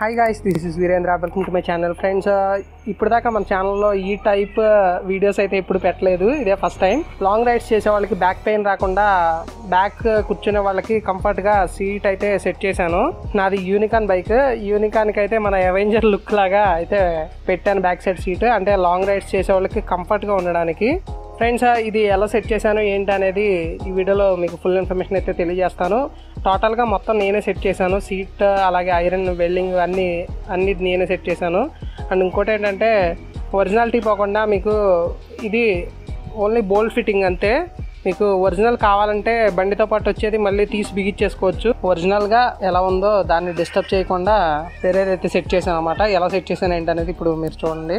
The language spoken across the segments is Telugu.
hi guys this is Virendra welcome to my channel friends ఇప్పుడు దాకా మన ఛానల్లో ఈ టైప్ వీడియోస్ అయితే ఇప్పుడు పెట్టలేదు ఇదే ఫస్ట్ టైం లాంగ్ రైడ్స్ చేసే వాళ్ళకి బ్యాక్ పెయిన్ రాకుండా బ్యాక్ కూర్చునే వాళ్ళకి కంఫర్ట్గా సీట్ అయితే సెట్ చేశాను నాది యూనికాన్ బైక్ యూనికాన్కి అయితే మన అవెంజర్ లుక్ లాగా అయితే పెట్టాను బ్యాక్ సైడ్ సీట్ అంటే లాంగ్ రైడ్స్ చేసే వాళ్ళకి కంఫర్ట్గా ఉండడానికి ఫ్రెండ్స్ ఇది ఎలా సెట్ చేశాను ఏంటి అనేది ఈ వీడియోలో మీకు ఫుల్ ఇన్ఫర్మేషన్ అయితే తెలియజేస్తాను టోటల్గా మొత్తం నేనే సెట్ చేశాను సీట్ అలాగే ఐరన్ వెల్డింగ్ అన్నీ అన్ని నేనే సెట్ చేశాను అండ్ ఇంకోటి ఏంటంటే ఒరిజినాలిటీ పోకుండా మీకు ఇది ఓన్లీ బోల్డ్ ఫిట్టింగ్ అంతే మీకు ఒరిజినల్ కావాలంటే బండితో పాటు వచ్చేది మళ్ళీ తీసి బిగించేసుకోవచ్చు ఒరిజినల్గా ఎలా ఉందో దాన్ని డిస్టర్బ్ చేయకుండా వేరేదైతే సెట్ చేశాను అనమాట ఎలా సెట్ చేశాను ఏంటి అనేది ఇప్పుడు మీరు చూడండి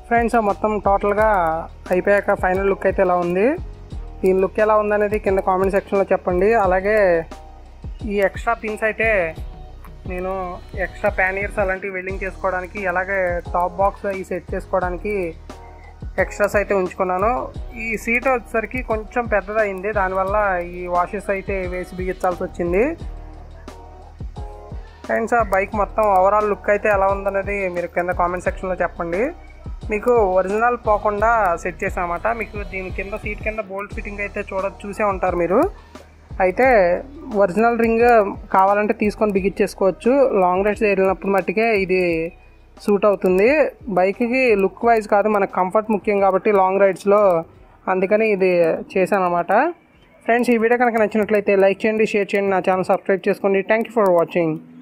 ఫ్రెండ్స్ మొత్తం టోటల్గా అయిపోయాక ఫైనల్ లుక్ అయితే ఇలా ఉంది దీని లుక్ ఎలా ఉందనేది కింద కామెంట్ సెక్షన్లో చెప్పండి అలాగే ఈ ఎక్స్ట్రా పిన్స్ అయితే నేను ఎక్స్ట్రా ప్యానియర్స్ అలాంటివి వెల్డింగ్ చేసుకోవడానికి అలాగే టాప్ బాక్స్ ఈ సెట్ చేసుకోవడానికి ఎక్స్ట్రాస్ అయితే ఉంచుకున్నాను ఈ సీట్ వచ్చేసరికి కొంచెం పెద్దదైంది దానివల్ల ఈ వాషెస్ అయితే వేసి బిగించాల్సి వచ్చింది ఫ్రెండ్స్ ఆ బైక్ మొత్తం ఓవరాల్ లుక్ అయితే ఎలా ఉందనేది మీరు కింద కామెంట్ సెక్షన్లో చెప్పండి మీకు ఒరిజినల్ పోకుండా సెట్ చేసామన్నమాట మీకు దీని కింద సీట్ కింద బోల్ట్ ఫిట్టింగ్ అయితే చూడ చూసే ఉంటారు మీరు అయితే ఒరిజినల్ రింగ్ కావాలంటే తీసుకొని బిగించేసుకోవచ్చు లాంగ్ రైడ్స్ వెళ్ళినప్పుడు మట్టుకే ఇది సూట్ అవుతుంది బైక్కి లుక్ వైజ్ కాదు మనకు కంఫర్ట్ ముఖ్యం కాబట్టి లాంగ్ రైడ్స్లో అందుకని ఇది చేశాను అనమాట ఫ్రెండ్స్ ఈ వీడియో కనుక నచ్చినట్లయితే లైక్ చేయండి షేర్ చేయండి నా ఛానల్ సబ్స్క్రైబ్ చేసుకోండి థ్యాంక్ యూ ఫర్ వాచింగ్